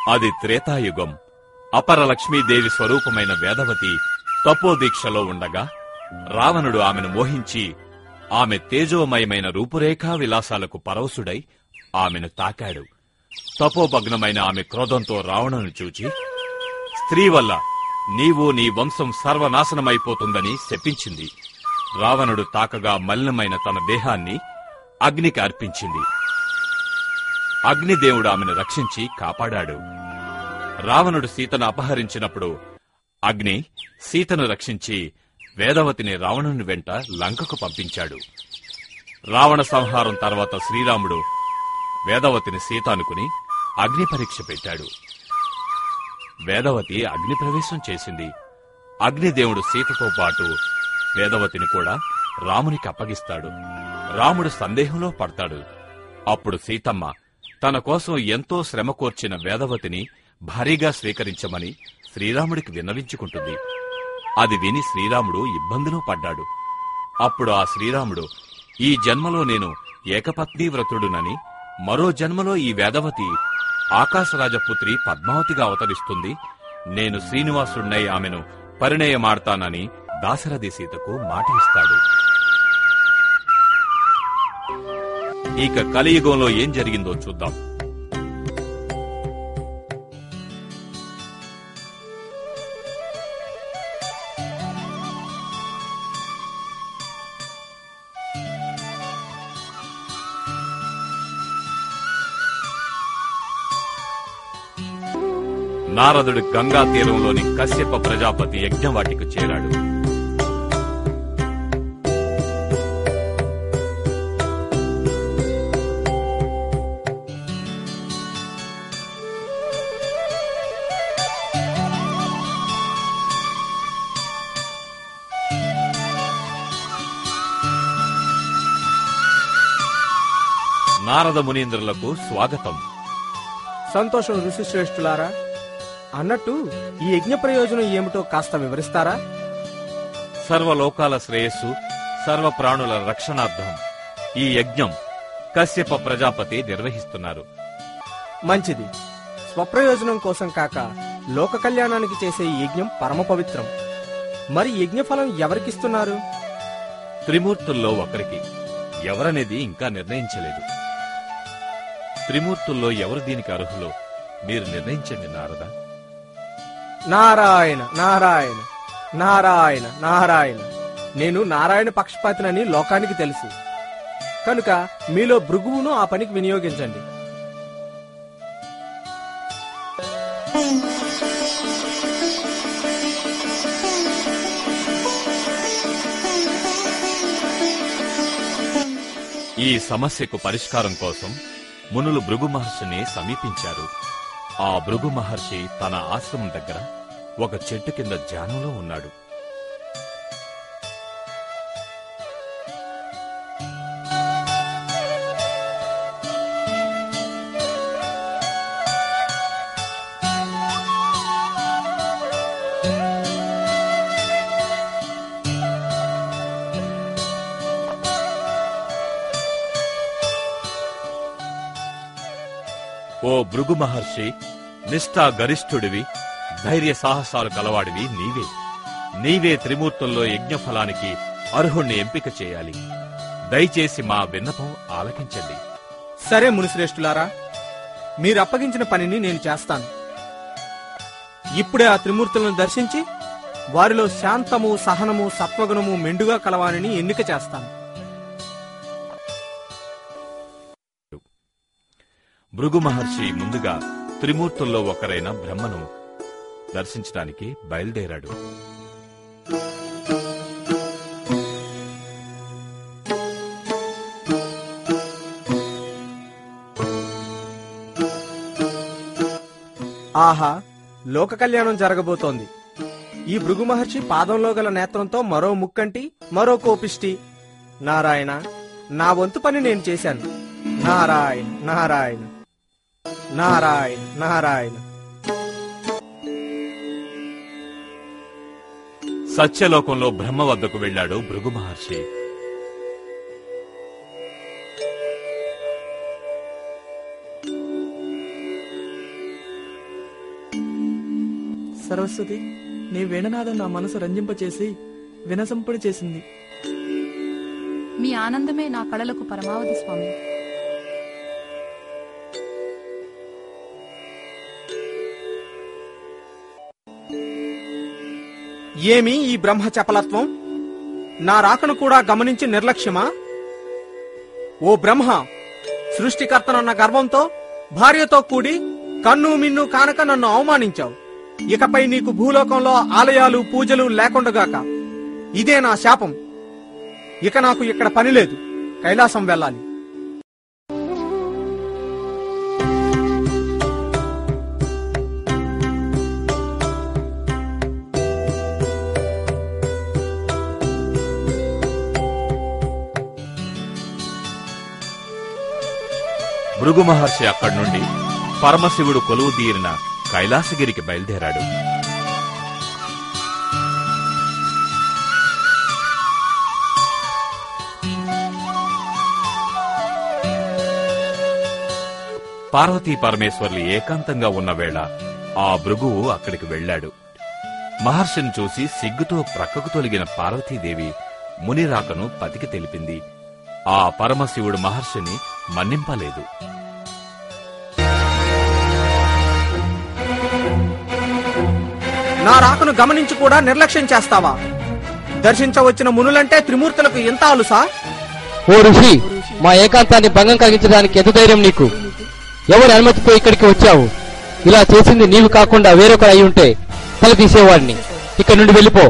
అది త్రేతాయుగం అపర లక్ష్మీదేవి స్వరూపమైన వేదవతి తపోదీక్షలో ఉండగా రావణుడు ఆమెను మోహించి ఆమె తేజోమయమైన రూపురేఖా విలాసాలకు పరవశుడై ఆమెను తాకాడు తపోభగ్నమైన ఆమె క్రోధంతో రావణుని చూచి స్త్రీ వల్ల నీవు నీ వంశం సర్వనాశనమైపోతుందని శపించింది రావణుడు తాకగా మలినమైన తన దేహాన్ని అగ్నికి అర్పించింది అగ్నిదేవుడు ఆమెను రక్షించి కాపాడాడు రావణుడు సీతను అపహరించినప్పుడు అగ్ని సీతను రక్షించి వేదవతిని రావణుని వెంట లంకకు పంపించాడు రావణ సంహారం తర్వాత శ్రీరాముడు వేదవతిని సీత అనుకుని అగ్ని పరీక్ష పెట్టాడు వేదవతి అగ్ని ప్రవేశం చేసింది అగ్నిదేవుడు సీతతో పాటు వేదవతిని కూడా రామునికి అప్పగిస్తాడు రాముడు సందేహంలో పడతాడు అప్పుడు సీతమ్మ తన కోసం ఎంతో శ్రమ కోర్చిన వేదవతిని భారీగా స్వీకరించమని శ్రీరాముడికి విన్నవించుకుంటుంది అది విని శ్రీరాముడు ఇబ్బందిలో పడ్డాడు అప్పుడు ఆ శ్రీరాముడు ఈ జన్మలో నేను ఏకపత్నీ వ్రతుడునని మరో జన్మలో ఈ వేదవతి ఆకాశరాజపుత్రి పద్మావతిగా అవతరిస్తుంది నేను శ్రీనివాసుడినై ఆమెను పరిణయమాడతానని దాశరథి సీతకు మాట ఇస్తాడు ఇక కలియుగంలో ఏం జరిగిందో చూద్దాం నారదుడు గంగా తీరంలోని కశ్యప ప్రజాపతి యజ్ఞవాటికి చేరాడు నారద మునీంద్రులకు స్వాగతం సంతోషం ఋషిశ్రేష్ఠులారా అన్నట్టు ఈ యజ్ఞ ప్రయోజనం ఏమిటో కాస్త వివరిస్తారా సర్వలోకాల శ్రేయస్సు సర్వ ప్రాణుల రక్షణార్థం ఈ యజ్ఞం కశ్యప ప్రజాపతి నిర్వహిస్తున్నారు మంచిది స్వప్రయోజనం కోసం కాక లోక కళ్యాణానికి చేసే ఈ యజ్ఞం పరమ పవిత్రం మరి యజ్ఞఫలం ఎవరికిస్తున్నారు త్రిమూర్తుల్లో ఒకరికి ఎవరనేది ఇంకా నిర్ణయించలేదు త్రిమూర్తుల్లో ఎవరు దీనికి అర్హులో మీరు నిర్ణయించండి నారద నారాయణ నారాయణ నారాయణ నారాయణ నేను నారాయణ పక్షపాతినని లోకానికి తెలుసు కనుక మీలో భృగువును ఆ పనికి వినియోగించండి ఈ సమస్యకు పరిష్కారం కోసం మునులు భృగు మహర్షిని సమీపించారు ఆ భృగు మహర్షి తన ఆశ్రమం దగ్గర ఒక చెట్టు కింద ధ్యానంలో ఉన్నాడు ఓ భృగు మహర్షి నిష్ఠా గరిష్ఠుడివి ధైర్య సాహసాలు కలవాడివి నీవే నీవే త్రిమూర్తుల్లో యజ్ఞఫలానికి అర్హుణ్ణి ఎంపిక చేయాలి దయచేసి మా విన్నపం ఆలకించండి సరే మునిశ్రేష్ఠులారా మీరు అప్పగించిన పనిని నేను చేస్తాను ఇప్పుడే ఆ త్రిమూర్తులను దర్శించి వారిలో శాంతము సహనము సత్వగుణము మెండుగా కలవానిని ఎన్నిక చేస్తాను భృగు మహర్షి ముందుగా త్రిమూర్తుల్లో ఒకరైన బ్రహ్మను దర్శించడానికి బయలుదేరాడు ఆహా లోక కళ్యాణం జరగబోతోంది ఈ భృగు మహర్షి పాదంలో గల నేత్రంతో మరో ముక్కంటి మరో కోపిష్టి నారాయణ నా వంతు పని నేను చేశాను నారాయణ నారాయణ నారాయణ నారాయణ సత్యలోకంలో బ్రహ్మ వద్దకు వెళ్ళాడు భృగు మహర్షి సరస్వతి నీ వేణనాదం నా మనసు రంజింపచేసి వినసంపుడు చేసింది మీ ఆనందమే నా కళలకు పరమావధి స్వామి ఏమి ఈ బ్రహ్మ చపలత్వం నా రాకను కూడా గమనించి నిర్లక్ష్యమా ఓ బ్రహ్మ సృష్టికర్తనన్న గర్వంతో భార్యతో కూడి కన్ను మిన్ను కానక నన్ను అవమానించావు ఇకపై నీకు భూలోకంలో ఆలయాలు పూజలు లేకుండగాక ఇదే నా శాపం ఇక నాకు ఇక్కడ పని లేదు కైలాసం వెళ్ళాలి భృగు మహర్షి అక్కడి నుండి పరమశివుడు కొలువు తీరిన కైలాసగిరికి బయలుదేరాడు పార్వతీ పరమేశ్వర్లు ఏకాంతంగా ఉన్న వేళ ఆ భృగువు అక్కడికి వెళ్ళాడు మహర్షిని చూసి సిగ్గుతో ప్రక్కకు తొలగిన పార్వతీదేవి ముని రాకను పతికి తెలిపింది ఆ పరమశివుడు మహర్షిని మన్నింపలేదు నా రాకను గమనించి కూడా నిర్లక్ష్యం చేస్తావా దర్శించవచ్చిన మునులంటే త్రిమూర్తులకు ఎంత అలుసా ఓ ఋషి మా ఏకాంతాన్ని భంగం కలిగించడానికి ఎంత ధైర్యం నీకు ఎవరి అనుమతితో ఇక్కడికి వచ్చావు ఇలా చేసింది నీవు కాకుండా వేరొకరు అయి ఉంటే తల తీసేవాడిని ఇక్కడ నుండి వెళ్ళిపో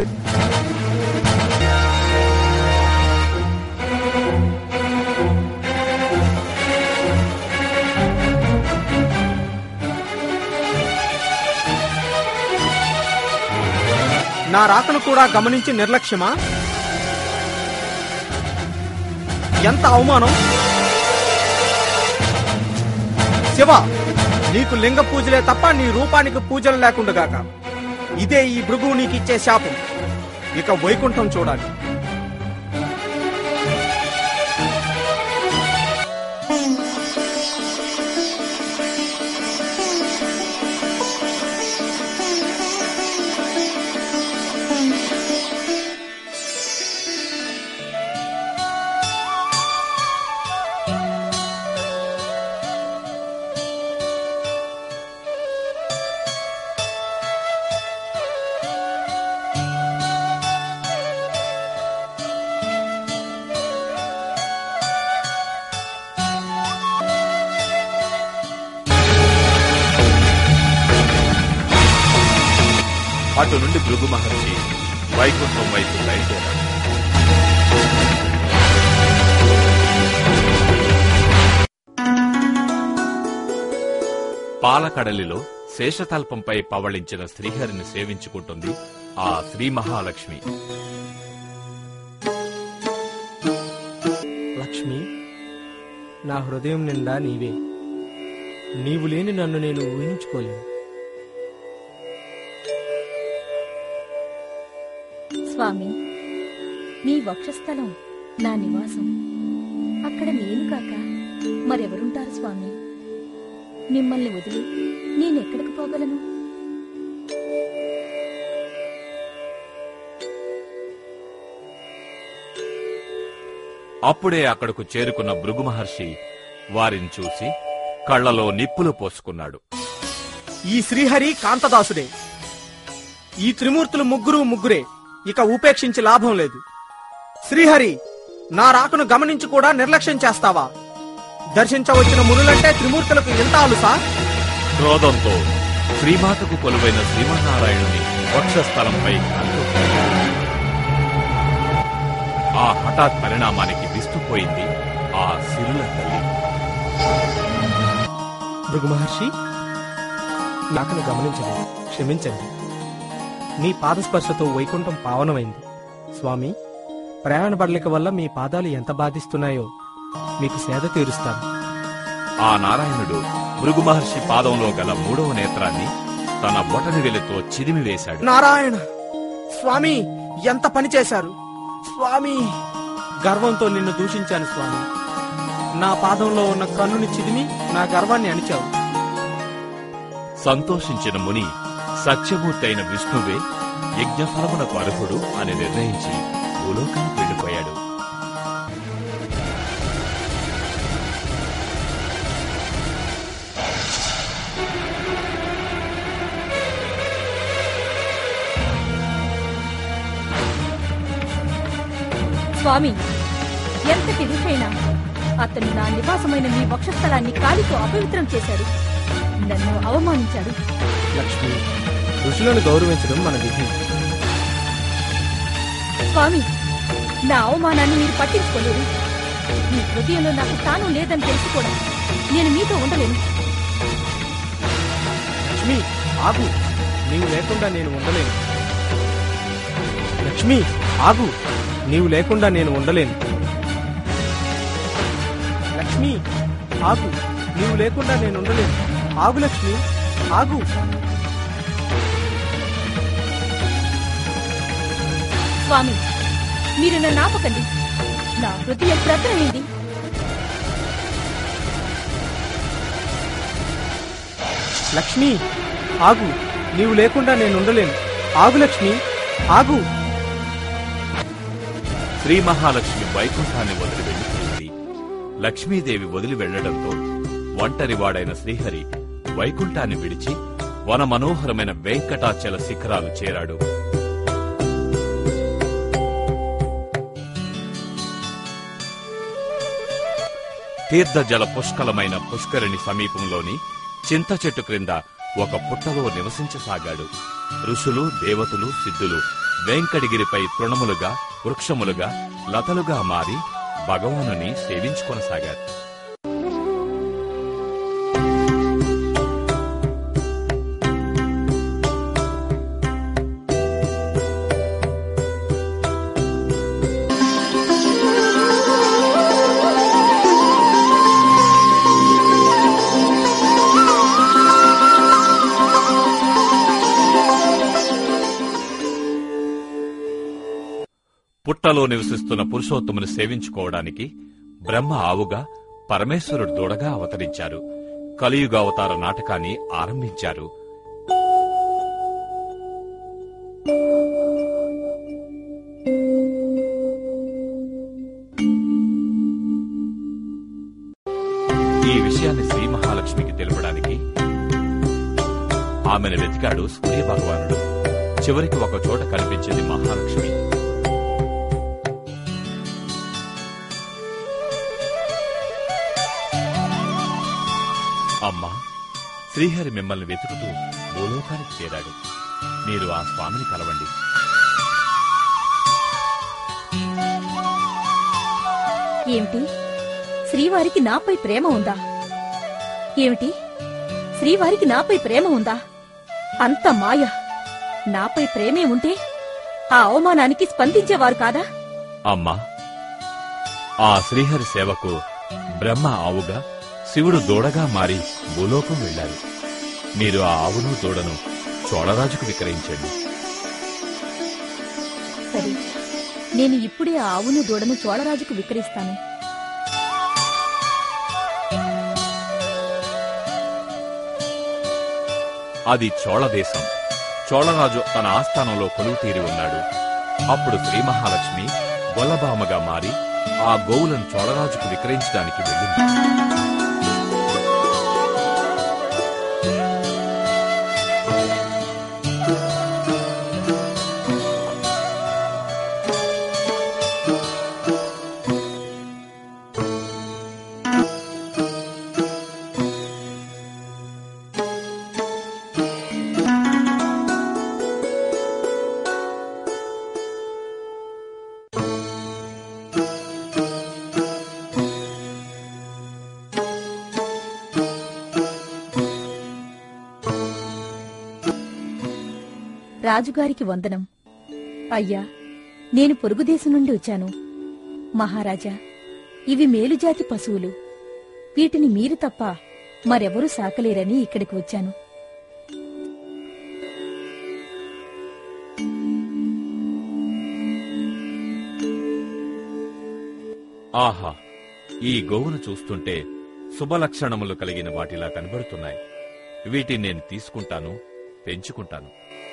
నా రాకను కూడా గమనించి నిర్లక్ష్యమా ఎంత అవమానం శివ నీకు లింగ పూజలే తప్ప నీ రూపానికి పూజలు లేకుండగాక ఇదే ఈ భృగువు నీకిచ్చే శాపం ఇక వైకుంఠం చూడాలి అటు నుండి భృగు మహర్షి వైకుంఠం వైపు బయలుదేరాడు పాలకడలిలో శేషతల్పంపై పవళించిన శ్రీహరిని సేవించుకుంటుంది ఆ శ్రీ మహాలక్ష్మి లక్ష్మి నా హృదయం నిండా నీవే నీవు లేని నన్ను నేను ఊహించుకోలేను స్వామి మీ వక్షస్థలం నా నివాసం అక్కడ నేను కాక మరెవరుంటారు స్వామి మిమ్మల్ని వదిలి నేనెక్కడికి పోగలను అప్పుడే అక్కడకు చేరుకున్న భృగు మహర్షి వారిని చూసి కళ్ళలో నిప్పులు పోసుకున్నాడు ఈ శ్రీహరి కాంతదాసుడే ఈ త్రిమూర్తులు ముగ్గురు ముగ్గురే ఇక ఉపేక్షించి లాభం లేదు శ్రీహరి నా రాకను గమనించి కూడా నిర్లక్ష్యం చేస్తావా దర్శించవచ్చిన మునులంటే త్రిమూర్తులకు ఎంత అలుసా క్రోధంతో శ్రీమాతకు కొలువైన శ్రీమన్నారాయణుని వక్షస్థలంపై కన్నుకొట్టాడు. ఆ హఠాత్ పరిణామానికి విస్తుపోయింది ఆ సిరుల తల్లి భృగు మహర్షి నాకను గమనించలేదు క్షమించండి మీ పాదస్పర్శతో వైకుంఠం పావనమైంది స్వామి ప్రయాణ బడలిక వల్ల మీ పాదాలు ఎంత బాధిస్తున్నాయో మీకు సేద తీరుస్తాను ఆ నారాయణుడు భృగు మహర్షి పాదంలో గల మూడవ నేత్రాన్ని తన బొటని వెలితో చిదిమి వేశాడు నారాయణ స్వామి ఎంత పని చేశారు స్వామి గర్వంతో నిన్ను దూషించాను స్వామి నా పాదంలో ఉన్న కన్నుని చిదిమి నా గర్వాన్ని అణిచావు సంతోషించిన ముని సత్యమూర్తి అయిన విష్ణువే యజ్ఞఫలమునకు అర్హుడు అని నిర్ణయించి భూలోకానికి వెళ్లిపోయాడు స్వామి ఎంతటి ఋషైనా అతను నా నివాసమైన మీ వక్షస్థలాన్ని కాలితో అపవిత్రం చేశాడు నన్ను అవమానించాడు లక్ష్మి ఋషులను గౌరవించడం మన విధి స్వామి నా అవమానాన్ని మీరు పట్టించుకోలేరు మీ హృదయంలో నాకు స్థానం లేదని తెలిసి కూడా నేను మీతో ఉండలేను లక్ష్మి ఆగు నీవు లేకుండా నేను ఉండలేను లక్ష్మి ఆగు నీవు లేకుండా నేను ఉండలేను లక్ష్మి ఆగు నీవు లేకుండా నేను ఉండలేను ఆగు లక్ష్మి ఆగు స్వామి మీరు నన్ను ఆపకండి నా హృదయం ప్రతనైంది లక్ష్మి ఆగు నీవు లేకుండా నేను ఉండలేను ఆగు లక్ష్మి ఆగు శ్రీ మహాలక్ష్మి వైకుంఠాన్ని వదిలి వెళ్లిపోయింది లక్ష్మీదేవి వదిలి వెళ్లడంతో ఒంటరివాడైన శ్రీహరి వైకుంఠాన్ని విడిచి వన మనోహరమైన వెంకటాచల శిఖరాలు చేరాడు తీర్థజల పుష్కలమైన పుష్కరిణి సమీపంలోని చింత చెట్టు క్రింద ఒక పుట్టలో నివసించసాగాడు ఋషులు దేవతలు సిద్ధులు వెంకటగిరిపై తృణములుగా వృక్షములుగా లతలుగా మారి భగవానుని సేవించుకొనసాగారు పుట్టలో నివసిస్తున్న పురుషోత్తముని సేవించుకోవడానికి బ్రహ్మ ఆవుగా పరమేశ్వరుడు దూడగా అవతరించారు కలియుగ అవతార నాటకాన్ని ఆరంభించారు ఈ విషయాన్ని శ్రీ మహాలక్ష్మికి తెలపడానికి ఆమెను వెతికాడు సూర్య భగవానుడు చివరికి ఒక చోట కనిపించింది మహాలక్ష్మి అమ్మా శ్రీహరి మిమ్మల్ని వెతుకుతూ భూలోకానికి చేరాడు మీరు ఆ స్వామిని కలవండి ఏమిటి శ్రీవారికి నాపై ప్రేమ ఉందా ఏమిటి శ్రీవారికి నాపై ప్రేమ ఉందా అంత మాయ నాపై ప్రేమే ఉంటే ఆ అవమానానికి స్పందించేవారు కాదా అమ్మా ఆ శ్రీహరి సేవకు బ్రహ్మ ఆవుగా శివుడు దూడగా మారి భూలోకం వెళ్లారు మీరు ఆ ఆవును దూడను చోళరాజుకు విక్రయించండి సరే నేను ఇప్పుడే ఆ ఆవును దూడను చోళరాజుకు విక్రయిస్తాను అది చోళ దేశం చోళరాజు తన ఆస్థానంలో కొలువు తీరి ఉన్నాడు అప్పుడు శ్రీ మహాలక్ష్మి గొల్లబామగా మారి ఆ గోవులను చోళరాజుకు విక్రయించడానికి వెళ్ళింది రాజుగారికి వందనం అయ్యా నేను పొరుగుదేశం నుండి వచ్చాను మహారాజా ఇవి మేలుజాతి పశువులు వీటిని మీరు తప్ప మరెవరూ సాకలేరని ఇక్కడికి వచ్చాను ఆహా ఈ గోవును చూస్తుంటే శుభలక్షణములు కలిగిన వాటిలా కనబడుతున్నాయి వీటిని నేను తీసుకుంటాను పెంచుకుంటాను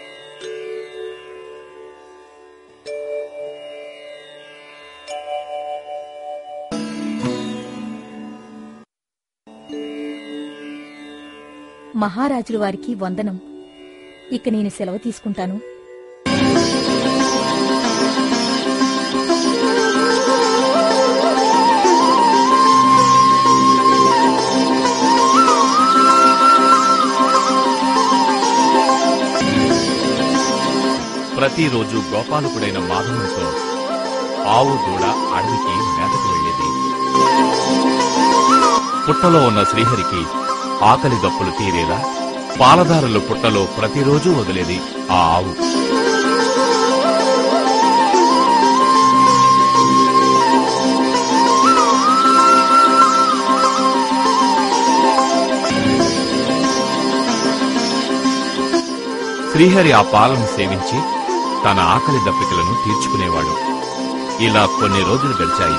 మహారాజుల వారికి వందనం ఇక నేను సెలవు తీసుకుంటాను ప్రతిరోజు గోపాలకుడైన మాధవునితో ఆవు దూడ అడవికి మేతకు వెళ్ళేది పుట్టలో ఉన్న శ్రీహరికి ఆకలి దప్పులు తీరేలా పాలదారుల పుట్టలో ప్రతిరోజు వదిలేది ఆ ఆవు శ్రీహరి ఆ పాలను సేవించి తన ఆకలి దప్పికలను తీర్చుకునేవాడు ఇలా కొన్ని రోజులు గడిచాయి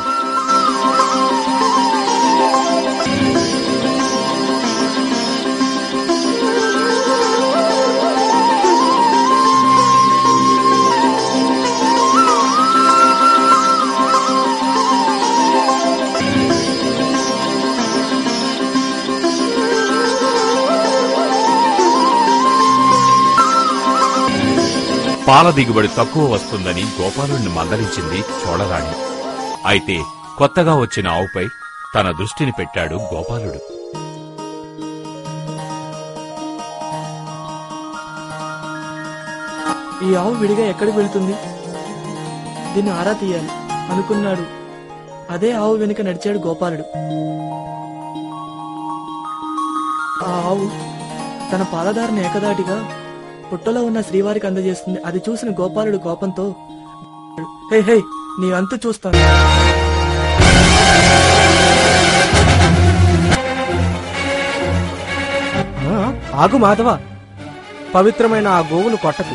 పాల దిగుబడి తక్కువ వస్తుందని గోపాలుణ్ణి మందలించింది చోళరాణి అయితే కొత్తగా వచ్చిన ఆవుపై తన దృష్టిని పెట్టాడు గోపాలుడు ఈ ఆవు విడిగా ఎక్కడికి వెళ్తుంది దీన్ని ఆరా తీయాలి అనుకున్నాడు అదే ఆవు వెనుక నడిచాడు గోపాలుడు ఆ ఆవు తన పాలదారిని ఏకదాటిగా పుట్టలో ఉన్న శ్రీవారికి అందజేస్తుంది అది చూసిన గోపాలుడు కోపంతో హే హే నీ అంతు చూస్తాను ఆ, ఆగు మాధవ పవిత్రమైన ఆ గోవును కొట్టకు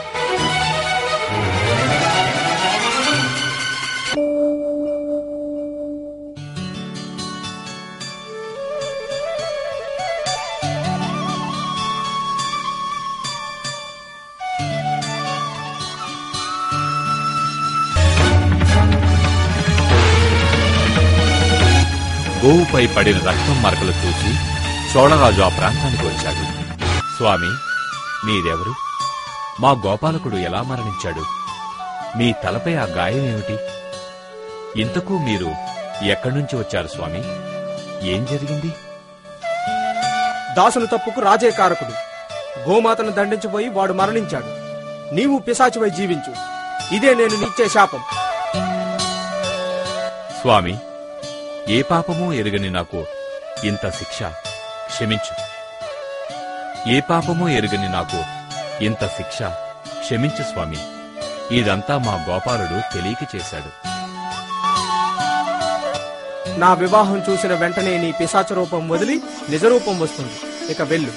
గోవుపై పడిన రక్తం మరకలు చూసి చోళరాజు ఆ ప్రాంతానికి వచ్చాడు స్వామి మీరెవరు మా గోపాలకుడు ఎలా మరణించాడు మీ తలపై ఆ గాయం ఏమిటి ఇంతకు మీరు ఎక్కడి నుంచి వచ్చారు స్వామి ఏం జరిగింది దాసుని తప్పుకు రాజే కారకుడు గోమాతను దండించబోయి వాడు మరణించాడు నీవు పిశాచివై జీవించు ఇదే నేను నిచ్చే శాపం స్వామి ఏ పాపమూ ఎరుగని నాకు ఇంత శిక్ష క్షమించు ఏ పాపమూ ఎరుగని నాకు ఇంత శిక్ష క్షమించు స్వామి ఇదంతా మా గోపాలుడు తెలియక చేశాడు నా వివాహం చూసిన వెంటనే నీ పిశాచ రూపం వదిలి నిజరూపం వస్తుంది ఇక వెళ్ళు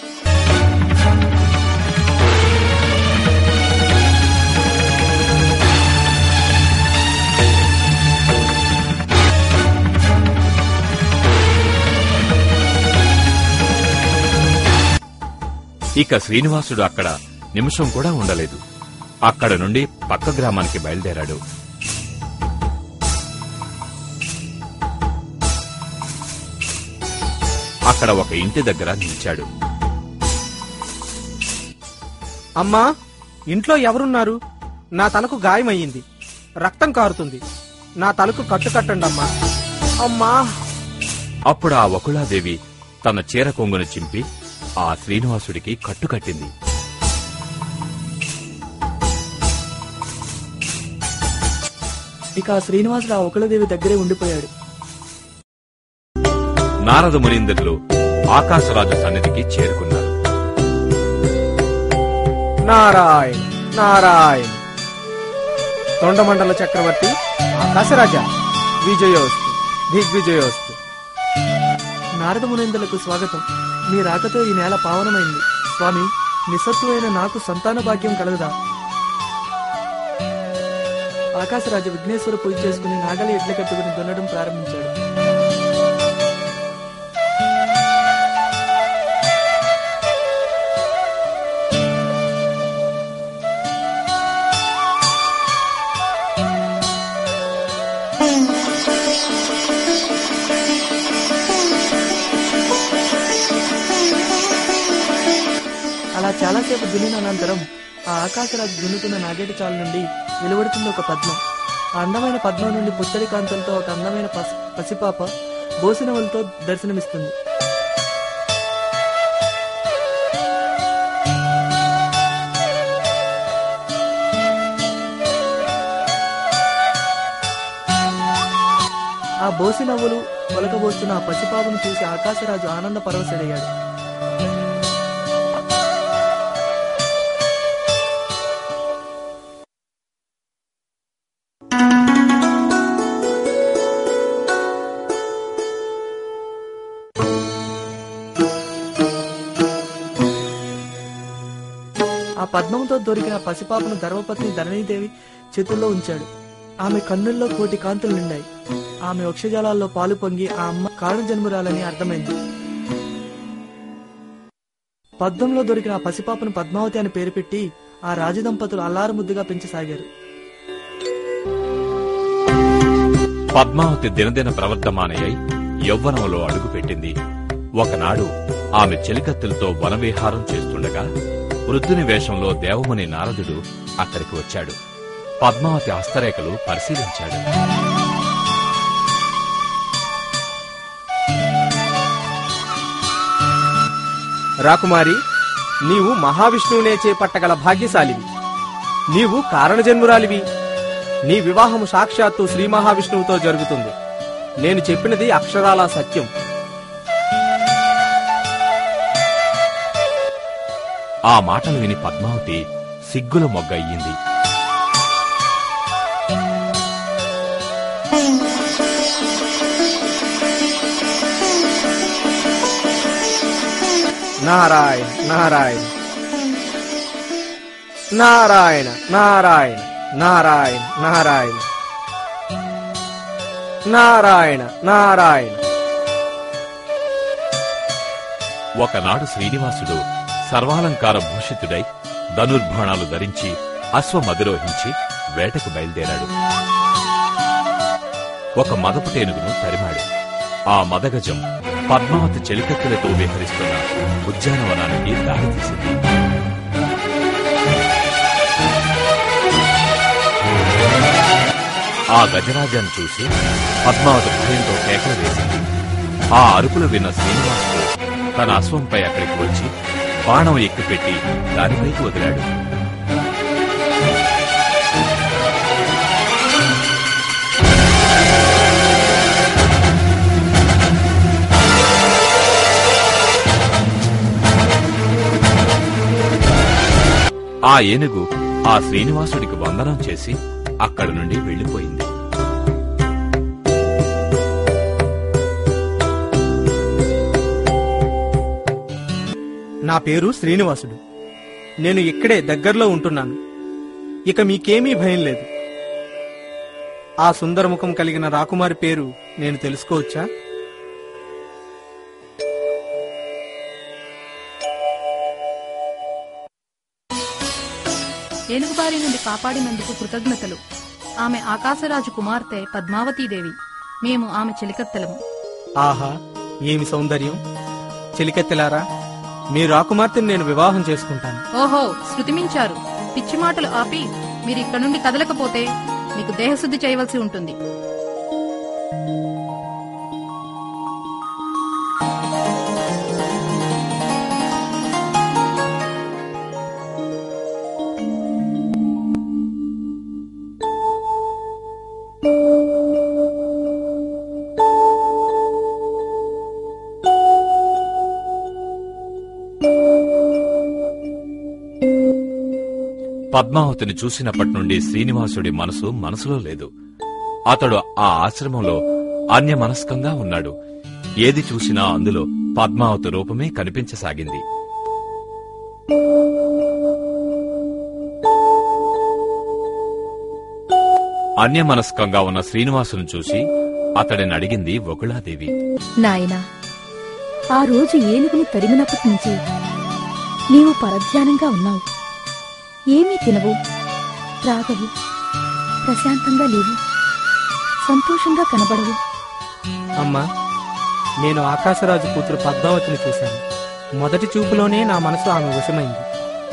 ఇక శ్రీనివాసుడు అక్కడ నిమిషం కూడా ఉండలేదు అక్కడ నుండి పక్క గ్రామానికి బయలుదేరాడు అక్కడ ఒక ఇంటి దగ్గర నిలిచాడు అమ్మా ఇంట్లో ఎవరున్నారు నా తలకు గాయమయ్యింది రక్తం కారుతుంది నా తలకు కట్టు కట్టండి అమ్మా అమ్మా అప్పుడు ఆ వకుళాదేవి తన చీర కొంగును చింపి ఆ శ్రీనివాసుడికి కట్టుకట్టింది ఇక ఆ శ్రీనివాసుడు ఆ ఒకలదేవి దగ్గరే ఉండిపోయాడు నారద మునీంద్రులు ఆకాశరాజు సన్నిధికి చేరుకున్నారు నారాయణ నారాయణ తొండమండల చక్రవర్తి ఆకాశరాజా విజయోస్తు దిగ్విజయోస్తు నారద మునేందులకు స్వాగతం మీ రాకతో ఈ నేల పావనమైంది స్వామి నిస్సత్తువైన నాకు సంతాన భాగ్యం కలగదా ఆకాశరాజు విఘ్నేశ్వర పూజ చేసుకుని నాగలి ఎడ్ల కట్టుకుని దున్నడం ప్రారంభించాడు చాలాసేపు దున్నిన అనంతరం ఆ ఆకాశరాజు దున్నుతున్న నాగేటి చాలు నుండి వెలువడుతుంది ఒక పద్మం ఆ అందమైన పద్మం నుండి పుత్తడి కాంతంతో ఒక అందమైన పసి పసిపాప బోసినవలతో దర్శనమిస్తుంది ఆ బోసి నవ్వులు ఒలకబోస్తున్న ఆ పసిపాపను చూసి ఆకాశరాజు ఆనంద పరవశుడయ్యాడు ఆ పద్మంతో దొరికిన పసిపాపను ధర్మపత్ని ధరణీదేవి చేతుల్లో ఉంచాడు ఆమె కన్నుల్లో కోటి కాంతులు నిండాయి ఆమె వక్షజాలాల్లో పాలు పొంగి ఆ అమ్మ కాడు జన్మురాలని అర్థమైంది పద్మంలో దొరికిన ఆ పసిపాపను పద్మావతి అని పేరు పెట్టి ఆ రాజదంపతులు అల్లారు ముద్దుగా పెంచసాగారు పద్మావతి దినదిన ప్రవర్ధమానయ్యై యవ్వనంలో అడుగుపెట్టింది ఒకనాడు ఆమె చెలికత్తెలతో వనవిహారం చేస్తుండగా వృద్ధుని వేషంలో దేవముని నారదుడు అక్కడికి వచ్చాడు పద్మావతి హస్తరేఖలు పరిశీలించాడు రాకుమారి నీవు మహావిష్ణువునే చేపట్టగల భాగ్యశాలివి నీవు కారణజన్మురాలివి నీ వివాహం సాక్షాత్తు శ్రీ మహావిష్ణువుతో జరుగుతుంది నేను చెప్పినది అక్షరాల సత్యం ఆ మాటలు విని పద్మావతి సిగ్గుల మొగ్గ అయ్యింది నారాయణ నారాయణ నారాయణ నారాయణ నారాయణ నారాయణ నారాయణ నారాయణ ఒకనాడు శ్రీనివాసుడు సర్వాలంకార భూషితుడై ధనుర్బాణాలు ధరించి అశ్వమధిరోహించి వేటకు బయలుదేరాడు ఒక మదపుటేనుగును తరిమాడు ఆ మదగజం పద్మావతి చెలికత్తెలతో విహరిస్తున్న ఉద్యానవనానికి దారితీసింది ఆ గజరాజాన్ని చూసి పద్మావతి భయంతో కేకలు వేసింది ఆ అరుపులు విన్న శ్రీనివాసుడు తన అశ్వంపై అక్కడికి వచ్చి బాణం ఎక్కుపెట్టి దానిపైకి వదిలాడు ఆ ఏనుగు ఆ శ్రీనివాసుడికి వందనం చేసి అక్కడి నుండి వెళ్లిపోయింది నా పేరు శ్రీనివాసుడు నేను ఇక్కడే దగ్గరలో ఉంటున్నాను ఇక మీకేమీ భయం లేదు ఆ సుందరముఖం కలిగిన రాకుమారి పేరు నేను తెలుసుకోవచ్చా ఏనుగుబారి నుండి కాపాడినందుకు కృతజ్ఞతలు ఆమె ఆకాశరాజు కుమార్తె పద్మావతీదేవి మేము ఆమె చెలికత్తెలము ఆహా ఏమి సౌందర్యం చెలికెత్తెలారా మీ రాకుమార్తెను నేను వివాహం చేసుకుంటాను ఓహో శృతిమించారు పిచ్చి మాటలు ఆపి మీరు ఇక్కడ నుండి కదలకపోతే మీకు దేహశుద్ధి చేయవలసి ఉంటుంది పద్మావతిని చూసినప్పటి నుండి శ్రీనివాసుడి మనసు మనసులో లేదు అతడు ఆ ఆశ్రమంలో అన్యమనస్కంగా ఉన్నాడు ఏది చూసినా అందులో పద్మావతి రూపమే కనిపించసాగింది అన్యమనస్కంగా ఉన్న శ్రీనివాసును చూసి అతడిని అడిగింది వకుళాదేవి నాయనా ఆ రోజు ఏనుగును తరిమినప్పటి నుంచి నీవు పరధ్యానంగా ఉన్నావు ఏమీ తినవు త్రాగవు ప్రశాంతంగా లేవు సంతోషంగా కనబడవు అమ్మా నేను ఆకాశరాజు కూతురు పద్మావతిని చూశాను మొదటి చూపులోనే నా మనసు ఆమె వశమైంది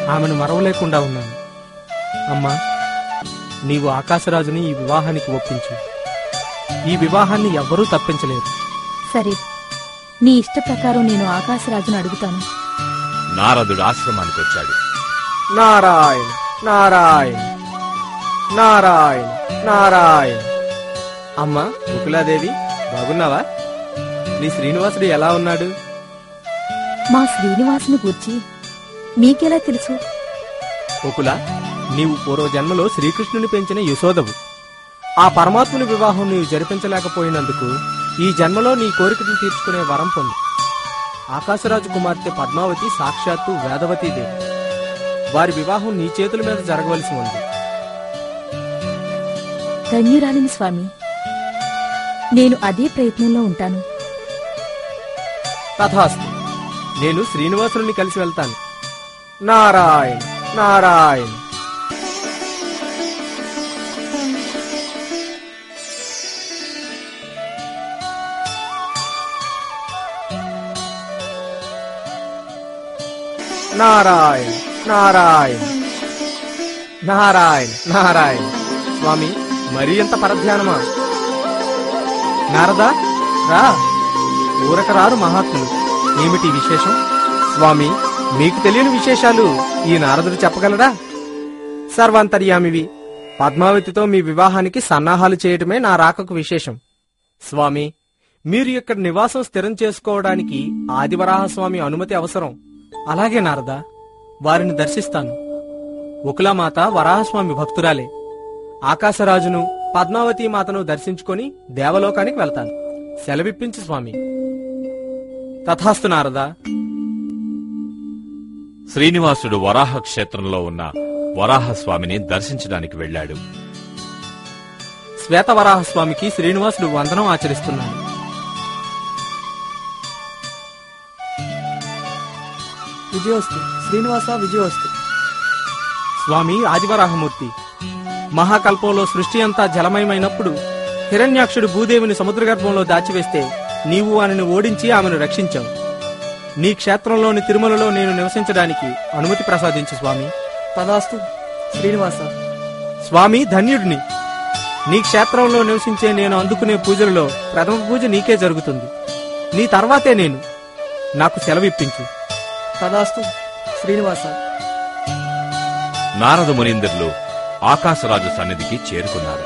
ఆమెను మరవలేకుండా ఉన్నాను అమ్మా నీవు ఆకాశరాజుని ఈ వివాహానికి ఒప్పించు ఈ వివాహాన్ని ఎవ్వరూ తప్పించలేరు సరే నీ ఇష్ట ప్రకారం నేను ఆకాశరాజును అడుగుతాను నారదుడు ఆశ్రమానికి వచ్చాడు నారాయణ నారాయణ నారాయణ నారాయణ అమ్మా ముకులాదేవి బాగున్నావా నీ శ్రీనివాసుడు ఎలా ఉన్నాడు మా శ్రీనివాసుని గూర్చి మీకెలా తెలుసు ఒకలా నీవు పూర్వజన్మలో శ్రీకృష్ణుని పెంచిన యశోదవు ఆ పరమాత్ముని వివాహం నీవు జరిపించలేకపోయినందుకు ఈ జన్మలో నీ కోరికను తీర్చుకునే వరం పొంది ఆకాశరాజు కుమార్తె పద్మావతి సాక్షాత్తు వేదవతీదేవి వారి వివాహం నీ చేతుల మీద జరగవలసి ఉంది ధన్యురాలిని స్వామి నేను అదే ప్రయత్నంలో ఉంటాను తథాస్తు నేను శ్రీనివాసుని కలిసి వెళ్తాను నారాయణ నారాయణ నారాయణ నారాయణ నారాయణ నారాయణ స్వామి మరీ ఎంత పరధ్యానమా నారదా రా ఊరక రారు మహాత్ములు ఏమిటి విశేషం స్వామి మీకు తెలియని విశేషాలు ఈ నారదుడు చెప్పగలరా సర్వాంతర్యామివి పద్మావతితో మీ వివాహానికి సన్నాహాలు చేయటమే నా రాకకు విశేషం స్వామి మీరు ఇక్కడ నివాసం స్థిరం చేసుకోవడానికి ఆదివరాహస్వామి అనుమతి అవసరం అలాగే నారదా వారిని దర్శిస్తాను ఉకులామాత వరాహస్వామి భక్తురాలే ఆకాశరాజును పద్మావతి మాతను దర్శించుకొని దేవలోకానికి వెళ్తాను సెలవిప్పించు స్వామి తథాస్తు నారదా శ్రీనివాసుడు వరాహ క్షేత్రంలో ఉన్న వరాహస్వామిని దర్శించడానికి వెళ్ళాడు శ్వేతవరాహస్వామికి శ్రీనివాసుడు వందనం ఆచరిస్తున్నాడు విజయోస్తు శ్రీనివాస విజయోస్తు స్వామి ఆదివరాహమూర్తి మహాకల్పంలో సృష్టి అంతా జలమయమైనప్పుడు హిరణ్యాక్షుడు భూదేవిని సముద్రగర్భంలో దాచివేస్తే నీవు ఆమెను ఓడించి ఆమెను రక్షించావు నీ క్షేత్రంలోని తిరుమలలో నేను నివసించడానికి అనుమతి ప్రసాదించు స్వామి తదాస్తు శ్రీనివాస స్వామి ధన్యుడిని నీ క్షేత్రంలో నివసించే నేను అందుకునే పూజలలో ప్రథమ పూజ నీకే జరుగుతుంది నీ తర్వాతే నేను నాకు సెలవిప్పించు తదాస్తు శ్రీనివాస నారద మునీంద్రులు ఆకాశరాజు సన్నిధికి చేరుకున్నారు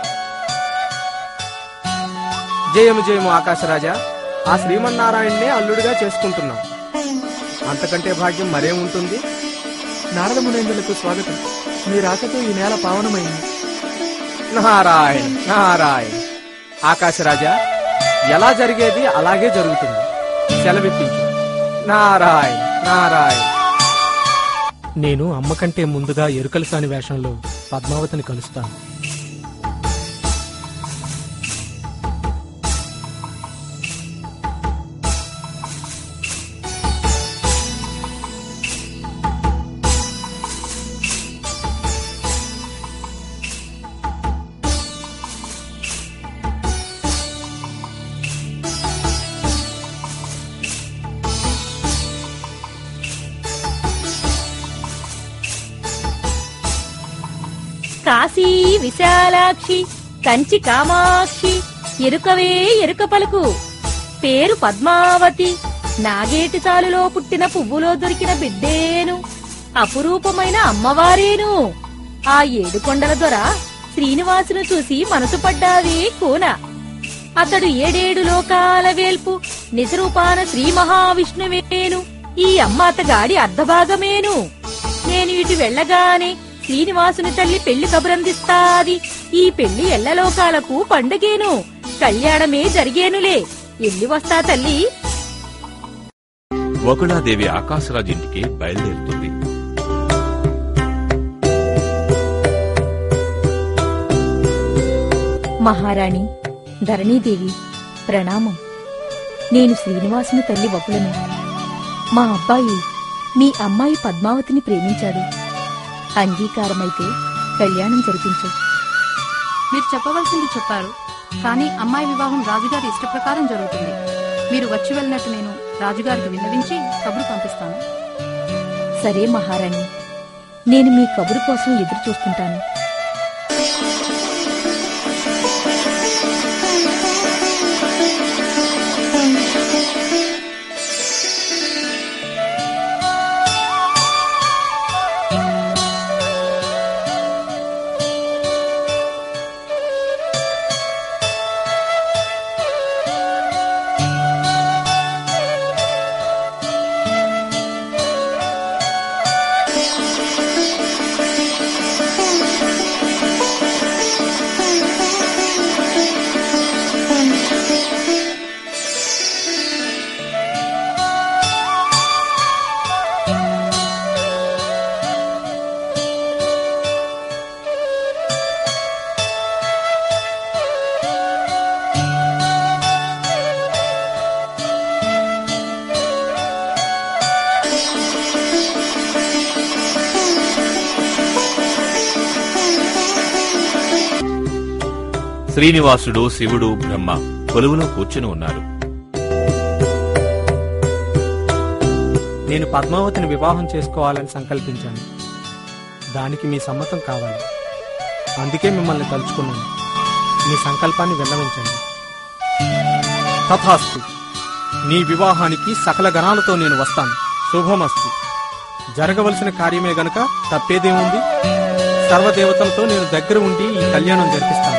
జయము జయము ఆకాశరాజా ఆ శ్రీమన్నారాయణనే అల్లుడిగా చేసుకుంటున్నాం అంతకంటే భాగ్యం మరేముంటుంది నారద మునేంద్రులకు స్వాగతం మీ రాకతో ఈ నేల పావనమైంది నారాయణ నారాయణ ఆకాశరాజా ఎలా జరిగేది అలాగే జరుగుతుంది సెలవిప్పించు నారాయణ నారాయణ నేను అమ్మ కంటే ముందుగా ఎరుకలసాని వేషంలో పద్మావతిని కలుస్తాను కాశీ విశాలాక్షి కంచి కామాక్షి ఎరుకవే ఎరుక పలుకు పేరు పద్మావతి నాగేటి చాలులో పుట్టిన పువ్వులో దొరికిన బిడ్డేను అపురూపమైన అమ్మవారేను ఆ ఏడు కొండల దొర శ్రీనివాసును చూసి మనసు పడ్డావే కూన అతడు ఏడేడు లోకాల వేల్పు నిజరూపాన శ్రీ మహావిష్ణువేను ఈ అమ్మ అతగాడి అర్ధభాగమేను నేను ఇటు వెళ్ళగానే శ్రీనివాసుని తల్లి పెళ్లి కబురందిస్తాది ఈ పెళ్లి ఎల్లలోకాలకు పండగేను కళ్యాణమే జరిగేనులే ఎల్లి వస్తా తల్లి వకుళాదేవి ఆకాశరాజు ఇంటికి బయలుదేరుతుంది మహారాణి ధరణీదేవి ప్రణామం నేను శ్రీనివాసుని తల్లి వకులను మా అబ్బాయి మీ అమ్మాయి పద్మావతిని ప్రేమించాడు అంగీకారమైతే కళ్యాణం జరిపించు మీరు చెప్పవలసింది చెప్పారు కానీ అమ్మాయి వివాహం రాజుగారి ఇష్ట ప్రకారం జరుగుతుంది మీరు వచ్చి వెళ్ళినట్టు నేను రాజుగారికి విన్నవించి కబురు పంపిస్తాను సరే మహారాణి నేను మీ కబురు కోసం ఎదురు చూస్తుంటాను శ్రీనివాసుడు శివుడు బ్రహ్మ కొలువులో కూర్చుని ఉన్నారు నేను పద్మావతిని వివాహం చేసుకోవాలని సంకల్పించాను దానికి మీ సమ్మతం కావాలి అందుకే మిమ్మల్ని తలుచుకున్నాను మీ సంకల్పాన్ని విన్నవించండి తథాస్తు నీ వివాహానికి సకల గణాలతో నేను వస్తాను శుభమస్తు జరగవలసిన కార్యమే గనుక తప్పేదేముంది సర్వదేవతలతో నేను దగ్గర ఉండి ఈ కళ్యాణం జరిపిస్తాను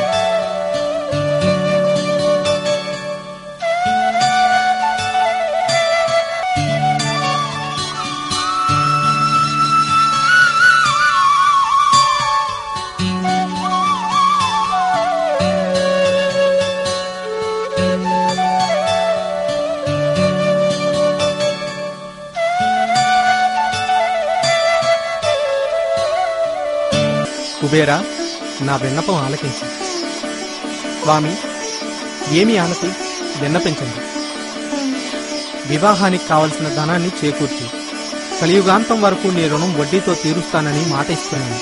కుబేరా నా విన్నపం ఆలకించి స్వామి ఏమి ఆనతి విన్నపించండి వివాహానికి కావలసిన ధనాన్ని చేకూర్చి కలియుగాంతం వరకు నీ రుణం వడ్డీతో తీరుస్తానని మాట ఇస్తున్నాను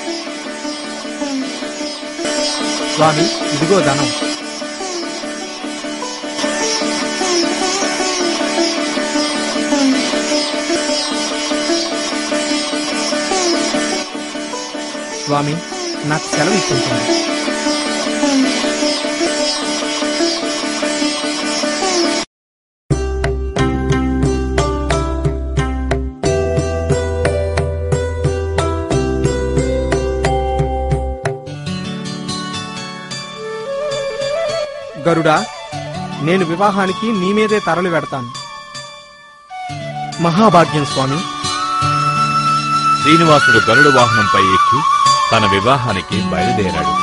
స్వామి ఇదిగో ధనం స్వామి నాకు సెలవు ఇప్పించండి గరుడా నేను వివాహానికి నీ మీదే తరలి వెడతాను మహాభాగ్యం స్వామి శ్రీనివాసుడు గరుడు వాహనంపై ఎక్కి తన వివాహానికి బయలుదేరాడు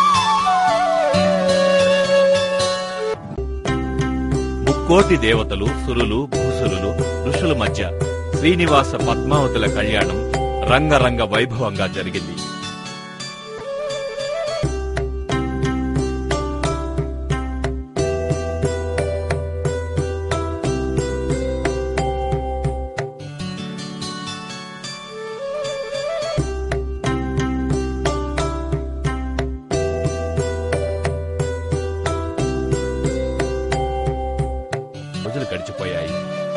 ముక్కోటి దేవతలు సురులు భూసురులు ఋషుల మధ్య శ్రీనివాస పద్మావతుల కళ్యాణం రంగరంగ వైభవంగా జరిగింది రోజులు గడిచిపోయాయి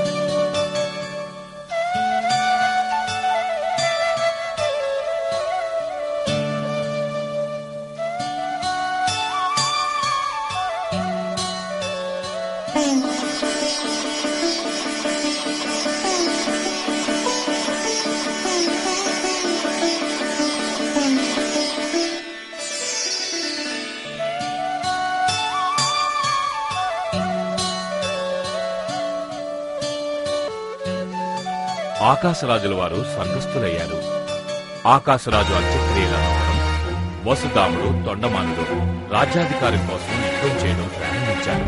ఆకాశరాజుల వారు స్వర్గస్థులయ్యారు ఆకాశరాజు అంత్యక్రియల అనంతరం వసుదాముడు తొండమానుడు రాజ్యాధికారి కోసం యుద్ధం చేయడం ప్రారంభించారు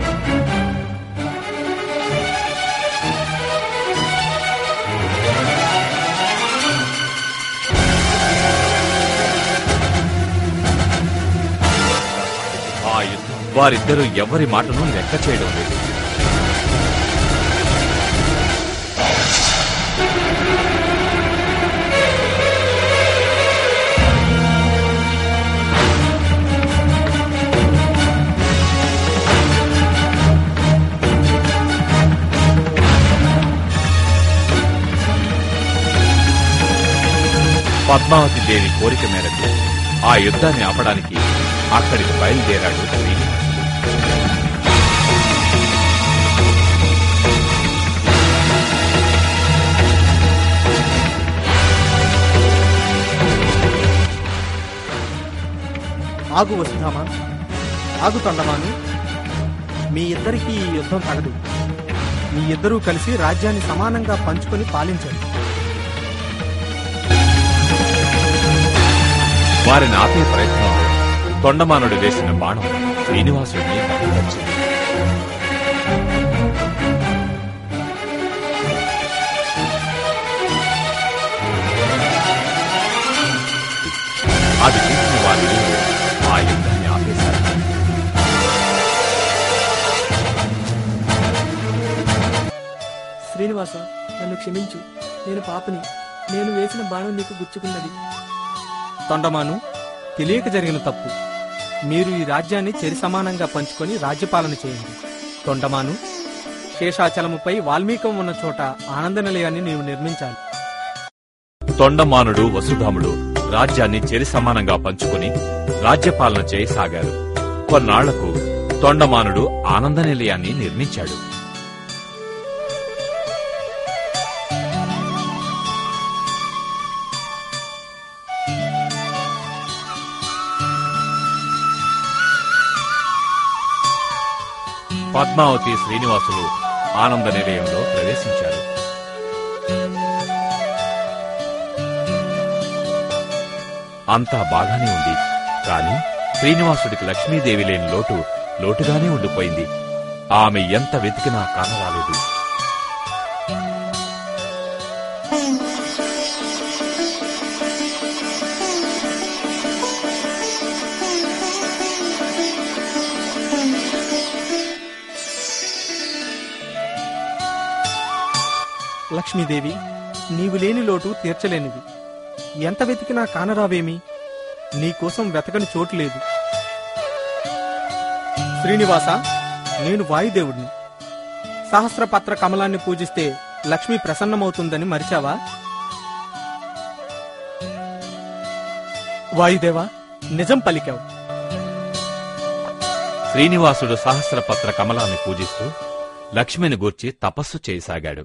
ఆ యుద్ధం వారిద్దరూ ఎవరి మాటను లెక్క చేయడం లేదు పద్మావతి దేవి కోరిక మేరకు ఆ యుద్ధాన్ని ఆపడానికి అక్కడికి బయలుదేరాడు శ్రీనివాసుడు ఆగు వసుధామా ఆగు తొండమాను మీ ఇద్దరికి ఈ యుద్ధం తగదు మీ ఇద్దరూ కలిసి రాజ్యాన్ని సమానంగా పంచుకొని పాలించండి వారిని ఆపే ప్రయత్నంలో తొండమానుడు వేసిన బాణం శ్రీనివాసుడిని తప్పించింది అది చూసిన వారిని ఆ యుద్ధాన్ని ఆపేశారు శ్రీనివాస నన్ను క్షమించు నేను పాపని నేను వేసిన బాణం నీకు గుచ్చుకున్నది తొండమాను తెలియక జరిగిన తప్పు మీరు ఈ రాజ్యాన్ని చెరి సమానంగా పంచుకొని రాజ్యపాలన చేయండి తొండమాను శేషాచలముపై వాల్మీకం ఉన్న చోట ఆనంద నిలయాన్ని నీవు నిర్మించాలి తొండమానుడు వసుధాముడు రాజ్యాన్ని చెరి సమానంగా పంచుకుని రాజ్యపాలన చేయసాగారు కొన్నాళ్లకు తొండమానుడు ఆనంద నిలయాన్ని నిర్మించాడు పద్మావతి శ్రీనివాసులు ఆనంద నిలయంలో ప్రవేశించారు అంతా బాగానే ఉంది కాని శ్రీనివాసుడికి లక్ష్మీదేవి లేని లోటు లోటుగానే ఉండిపోయింది ఆమె ఎంత వెతికినా కానరాలేదు లక్ష్మీదేవి నీవు లేని లోటు తీర్చలేనిది ఎంత వెతికినా కానరావేమి నీకోసం వెతకని చోటు లేదు శ్రీనివాస నేను వాయుదేవుడిని సహస్రపత్ర కమలాన్ని పూజిస్తే లక్ష్మి ప్రసన్నమవుతుందని మరిచావా వాయుదేవా నిజం పలికావు శ్రీనివాసుడు సహస్రపత్ర కమలాన్ని పూజిస్తూ లక్ష్మిని గూర్చి తపస్సు చేయసాగాడు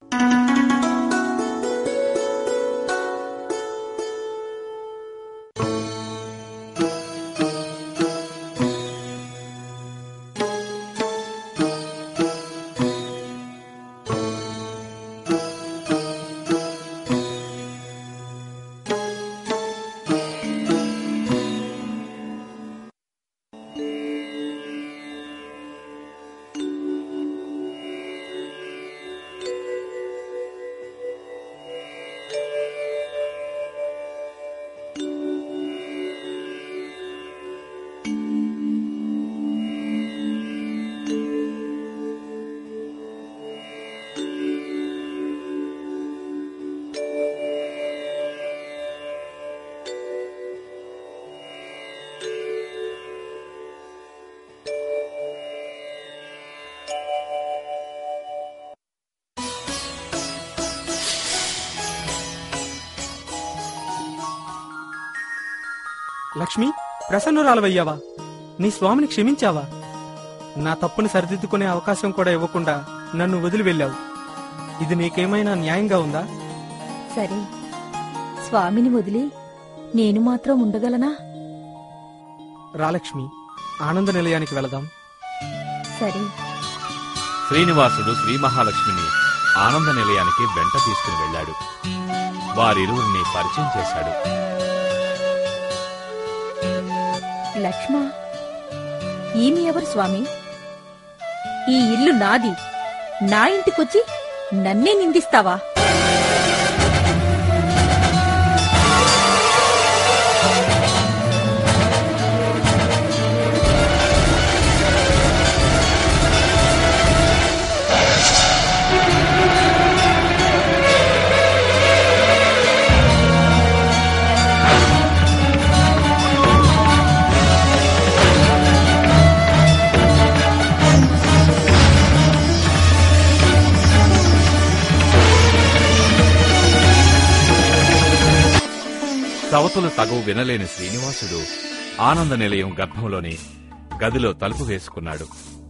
లక్ష్మి ప్రసన్నురాలవయ్యావా నీ స్వామిని క్షమించావా నా తప్పుని సరిదిద్దుకునే అవకాశం కూడా ఇవ్వకుండా నన్ను వదిలి వెళ్ళావు ఇది నీకేమైనా న్యాయంగా ఉందా సరే స్వామిని వదిలి నేను మాత్రం ఉండగలనా రాలక్ష్మి ఆనంద నిలయానికి వెళదాం సరే శ్రీనివాసుడు శ్రీ మహాలక్ష్మిని ఆనంద నిలయానికి వెంట తీసుకుని వెళ్ళాడు వారిరువురిని పరిచయం చేశాడు లక్ష్మ ఈమె ఎవరు స్వామి ఈ ఇల్లు నాది నా ఇంటికొచ్చి నన్నే నిందిస్తావా సవతులు తగవు వినలేని శ్రీనివాసుడు ఆనంద నిలయం గర్భంలోని గదిలో తలుపు వేసుకున్నాడు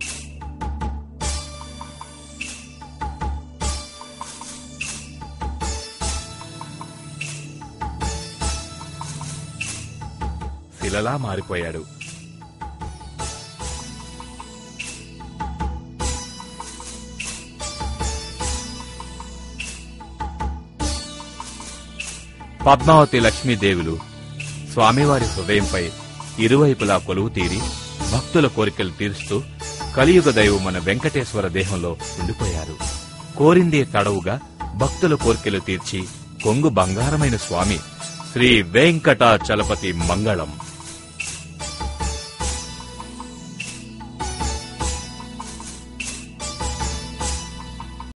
శిలలా మారిపోయాడు పద్మావతి లక్ష్మీదేవులు స్వామివారి హృదయంపై ఇరువైపులా కొలువు తీరి భక్తుల కోరికలు తీరుస్తూ కలియుగ దైవమన వెంకటేశ్వర దేహంలో ఉండిపోయారు కోరిందే తడవుగా భక్తుల కోరికలు తీర్చి కొంగు బంగారమైన స్వామి శ్రీ వెంకటాచలపతి మంగళం